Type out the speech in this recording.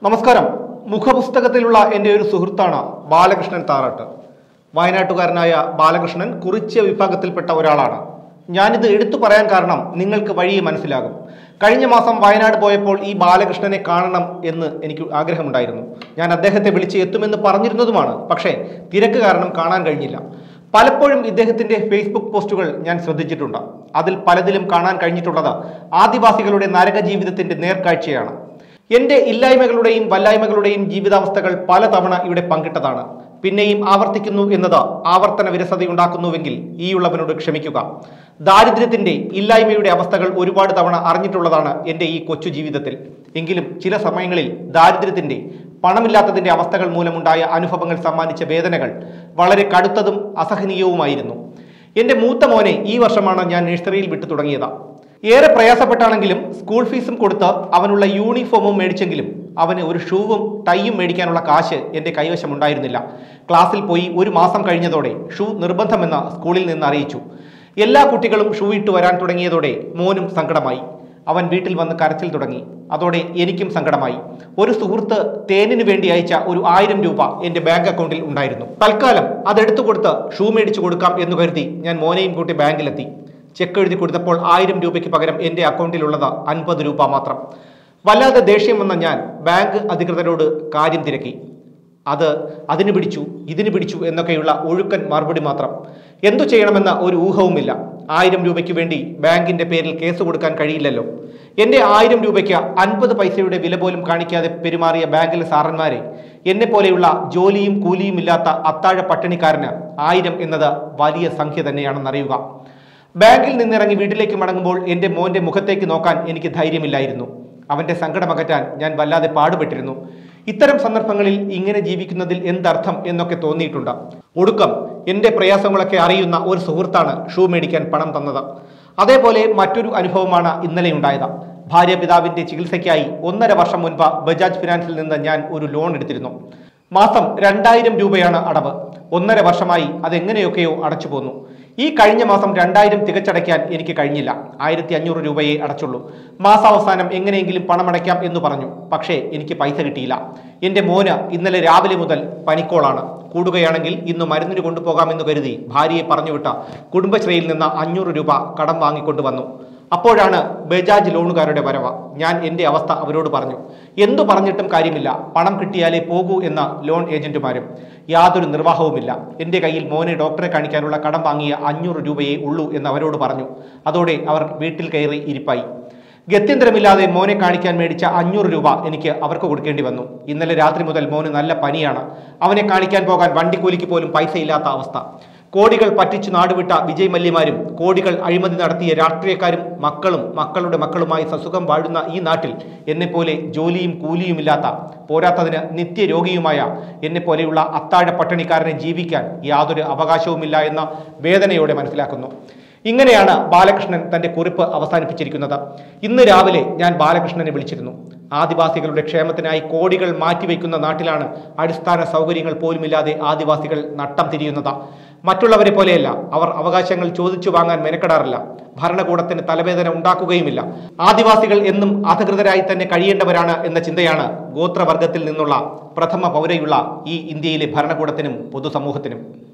നമസ്കാരം മുഖപുസ്തകത്തിലുള്ള എൻ്റെ ഒരു സുഹൃത്താണ് ബാലകൃഷ്ണൻ താറാട്ട് വയനാട്ടുകാരനായ ബാലകൃഷ്ണൻ കുറിച്യ വിഭാഗത്തിൽപ്പെട്ട ഒരാളാണ് ഞാനിത് എടുത്തു പറയാൻ കാരണം നിങ്ങൾക്ക് വഴിയെ മനസ്സിലാകും കഴിഞ്ഞ മാസം വയനാട് പോയപ്പോൾ ഈ ബാലകൃഷ്ണനെ കാണണം എന്ന് എനിക്ക് ആഗ്രഹമുണ്ടായിരുന്നു ഞാൻ അദ്ദേഹത്തെ വിളിച്ച് എത്തുമെന്ന് പറഞ്ഞിരുന്നതുമാണ് പക്ഷേ തിരക്ക് കാരണം കാണാൻ കഴിഞ്ഞില്ല പലപ്പോഴും ഇദ്ദേഹത്തിന്റെ ഫേസ്ബുക്ക് പോസ്റ്റുകൾ ഞാൻ ശ്രദ്ധിച്ചിട്ടുണ്ട് അതിൽ പലതിലും കാണാൻ കഴിഞ്ഞിട്ടുള്ളത് ആദിവാസികളുടെ നരക ജീവിതത്തിന്റെ നേർക്കാഴ്ചയാണ് എന്റെ ഇല്ലായ്മകളുടെയും വല്ലായ്മകളുടെയും ജീവിതാവസ്ഥകൾ പലതവണ ഇവിടെ പങ്കിട്ടതാണ് പിന്നെയും ആവർത്തിക്കുന്നു എന്നത് ആവർത്തന വിരസതയുണ്ടാക്കുന്നുവെങ്കിൽ ഈയുള്ളവനോട് ക്ഷമിക്കുക ദാരിദ്ര്യത്തിന്റെ ഇല്ലായ്മയുടെ അവസ്ഥകൾ ഒരുപാട് തവണ അറിഞ്ഞിട്ടുള്ളതാണ് എന്റെ ഈ കൊച്ചു ജീവിതത്തിൽ എങ്കിലും ചില സമയങ്ങളിൽ ദാരിദ്ര്യത്തിന്റെ പണമില്ലാത്തതിന്റെ അവസ്ഥകൾ മൂലമുണ്ടായ അനുഭവങ്ങൾ സമ്മാനിച്ച വേദനകൾ വളരെ കടുത്തതും അസഹനീയവുമായിരുന്നു എന്റെ മൂത്ത മോനെ ഈ വർഷമാണ് ഞാൻ നഴ്സറിയിൽ വിട്ടു തുടങ്ങിയത് ഏറെ പ്രയാസപ്പെട്ടാണെങ്കിലും സ്കൂൾ ഫീസും കൊടുത്ത് അവനുള്ള യൂണിഫോമും മേടിച്ചെങ്കിലും അവന് ഒരു ഷൂവും ടൈയും മേടിക്കാനുള്ള കാശ് എൻ്റെ കൈവശം ഉണ്ടായിരുന്നില്ല ക്ലാസ്സിൽ പോയി ഒരു മാസം കഴിഞ്ഞതോടെ ഷൂ നിർബന്ധമെന്ന് സ്കൂളിൽ നിന്ന് അറിയിച്ചു എല്ലാ കുട്ടികളും ഷൂ ഇട്ട് വരാൻ തുടങ്ങിയതോടെ മോനും സങ്കടമായി അവൻ വീട്ടിൽ വന്ന് കരച്ചിൽ തുടങ്ങി അതോടെ എനിക്കും സങ്കടമായി ഒരു സുഹൃത്ത് തേനിന് വേണ്ടി അയച്ച ഒരു ആയിരം രൂപ എൻ്റെ ബാങ്ക് അക്കൗണ്ടിൽ ഉണ്ടായിരുന്നു തൽക്കാലം അതെടുത്തു കൊടുത്ത് ഷൂ മേടിച്ചു കൊടുക്കാം എന്ന് കരുതി ഞാൻ മോനെയും കൂട്ടി ബാങ്കിലെത്തി ചെക്ക് എഴുതി കൊടുത്തപ്പോൾ ആയിരം രൂപയ്ക്ക് പകരം എൻ്റെ അക്കൗണ്ടിലുള്ളത് അൻപത് രൂപ മാത്രം വല്ലാതെ ദേഷ്യം വന്ന ഞാൻ ബാങ്ക് അധികൃതരോട് കാര്യം തിരക്കി അത് അതിന് പിടിച്ചു ഇതിന് പിടിച്ചു എന്നൊക്കെയുള്ള ഒഴുക്കൻ മറുപടി മാത്രം എന്തു ചെയ്യണമെന്ന ഒരു ഊഹവുമില്ല ആയിരം രൂപയ്ക്ക് വേണ്ടി ബാങ്കിന്റെ പേരിൽ കേസ് കൊടുക്കാൻ കഴിയില്ലല്ലോ എന്റെ ആയിരം രൂപയ്ക്ക് അൻപത് പൈസയുടെ വില പോലും കാണിക്കാതെ പെരുമാറിയ ബാങ്കിലെ സാറന്മാരെ എന്നെ പോലെയുള്ള ജോലിയും കൂലിയും ഇല്ലാത്ത അത്താഴ പട്ടിണിക്കാരന് ആയിരം എന്നത് വലിയ സംഖ്യ തന്നെയാണെന്നറിയുക ബാങ്കിൽ നിന്നിറങ്ങി വീട്ടിലേക്ക് മടങ്ങുമ്പോൾ എൻ്റെ മോന്റെ മുഖത്തേക്ക് നോക്കാൻ എനിക്ക് ധൈര്യമില്ലായിരുന്നു അവന്റെ സങ്കടമകറ്റാൻ ഞാൻ വല്ലാതെ പാടുപെട്ടിരുന്നു ഇത്തരം സന്ദർഭങ്ങളിൽ ഇങ്ങനെ ജീവിക്കുന്നതിൽ എന്തർത്ഥം എന്നൊക്കെ തോന്നിയിട്ടുണ്ട് ഒടുക്കം എൻ്റെ പ്രയാസങ്ങളൊക്കെ അറിയുന്ന ഒരു സുഹൃത്താണ് ഷൂ മേടിക്കാൻ പണം തന്നത് അതേപോലെ മറ്റൊരു അനുഭവമാണ് ഇന്നലെ ഉണ്ടായത് ഭാര്യ പിതാവിന്റെ ചികിത്സയ്ക്കായി ഒന്നര വർഷം മുൻപ് ബജാജ് ഫിനാൻസിൽ നിന്ന് ഞാൻ ഒരു ലോൺ എടുത്തിരുന്നു മാസം രണ്ടായിരം രൂപയാണ് അടവ് ഒന്നര വർഷമായി അതെങ്ങനെയൊക്കെയോ അടച്ചു പോന്നു ഈ കഴിഞ്ഞ മാസം രണ്ടായിരം തികച്ചടയ്ക്കാൻ എനിക്ക് കഴിഞ്ഞില്ല ആയിരത്തി അഞ്ഞൂറ് രൂപയെ അടച്ചുള്ളൂ മാസാവസാനം എങ്ങനെയെങ്കിലും പണമടയ്ക്കാം എന്ന് പറഞ്ഞു പക്ഷേ എനിക്ക് പൈസ കിട്ടിയില്ല എൻ്റെ മോന് ഇന്നലെ രാവിലെ മുതൽ പനിക്കോളാണ് കൂടുകയാണെങ്കിൽ ഇന്ന് മരുന്നിന് കൊണ്ടുപോകാമെന്ന് കരുതി ഭാര്യയെ പറഞ്ഞുവിട്ട കുടുംബശ്രീയിൽ നിന്ന് അഞ്ഞൂറ് രൂപ കടം വാങ്ങിക്കൊണ്ടു വന്നു അപ്പോഴാണ് ബജാജ് ലോണുകാരുടെ വരവ് ഞാൻ എൻ്റെ അവസ്ഥ അവരോട് പറഞ്ഞു എന്തു പറഞ്ഞിട്ടും കാര്യമില്ല പണം കിട്ടിയാലേ പോകൂ എന്ന ലോൺ ഏജന്റുമാരും യാതൊരു നിർവാഹവുമില്ല എൻ്റെ കയ്യിൽ മോനെ ഡോക്ടറെ കാണിക്കാനുള്ള കടം വാങ്ങിയ അഞ്ഞൂറ് രൂപയേ ഉള്ളൂ എന്ന് അവരോട് പറഞ്ഞു അതോടെ അവർ വീട്ടിൽ കയറി ഇരിപ്പായി ഗത്യന്തരമില്ലാതെ മോനെ കാണിക്കാൻ മേടിച്ച അഞ്ഞൂറ് രൂപ എനിക്ക് അവർക്ക് കൊടുക്കേണ്ടി വന്നു ഇന്നലെ രാത്രി മുതൽ മോന് നല്ല പനിയാണ് അവനെ കാണിക്കാൻ പോകാൻ വണ്ടിക്കൂലിക്ക് പോലും പൈസ ഇല്ലാത്ത അവസ്ഥ കോടികൾ പറ്റിച്ചു നാടുവിട്ട വിജയ് മല്യമാരും കോടികൾ അഴിമതി നടത്തിയ രാഷ്ട്രീയക്കാരും മക്കളും മക്കളുടെ മക്കളുമായി സസുഖം വാഴുന്ന ഈ നാട്ടിൽ എന്നെപ്പോലെ ജോലിയും കൂലിയുമില്ലാത്ത പോരാത്തതിന് നിത്യരോഗിയുമായ എന്നെപ്പോലെയുള്ള അത്താഴ പട്ടിണിക്കാരനെ ജീവിക്കാൻ യാതൊരു അവകാശവുമില്ല എന്ന വേദനയോടെ മനസ്സിലാക്കുന്നു ഇങ്ങനെയാണ് ബാലകൃഷ്ണൻ തന്റെ കുറിപ്പ് അവസാനിപ്പിച്ചിരിക്കുന്നത് ഇന്ന് രാവിലെ ഞാൻ ബാലകൃഷ്ണനെ വിളിച്ചിരുന്നു ആദിവാസികളുടെ ക്ഷേമത്തിനായി കോടികൾ മാറ്റിവെക്കുന്ന നാട്ടിലാണ് അടിസ്ഥാന സൗകര്യങ്ങൾ പോലുമില്ലാതെ ആദിവാസികൾ നട്ടം തിരിയുന്നത് മറ്റുള്ളവരെ പോലെയല്ല അവർ അവകാശങ്ങൾ ചോദിച്ചു വാങ്ങാൻ മെനക്കെടാറില്ല ഭരണകൂടത്തിന് തലവേദന ഉണ്ടാക്കുകയുമില്ല ആദിവാസികൾ എന്നും അധികൃതരായി തന്നെ കഴിയേണ്ടവരാണ് എന്ന ചിന്തയാണ് ഗോത്രവർഗത്തിൽ നിന്നുള്ള പ്രഥമ പൗരയുള്ള ഈ ഇന്ത്യയിലെ ഭരണകൂടത്തിനും പൊതുസമൂഹത്തിനും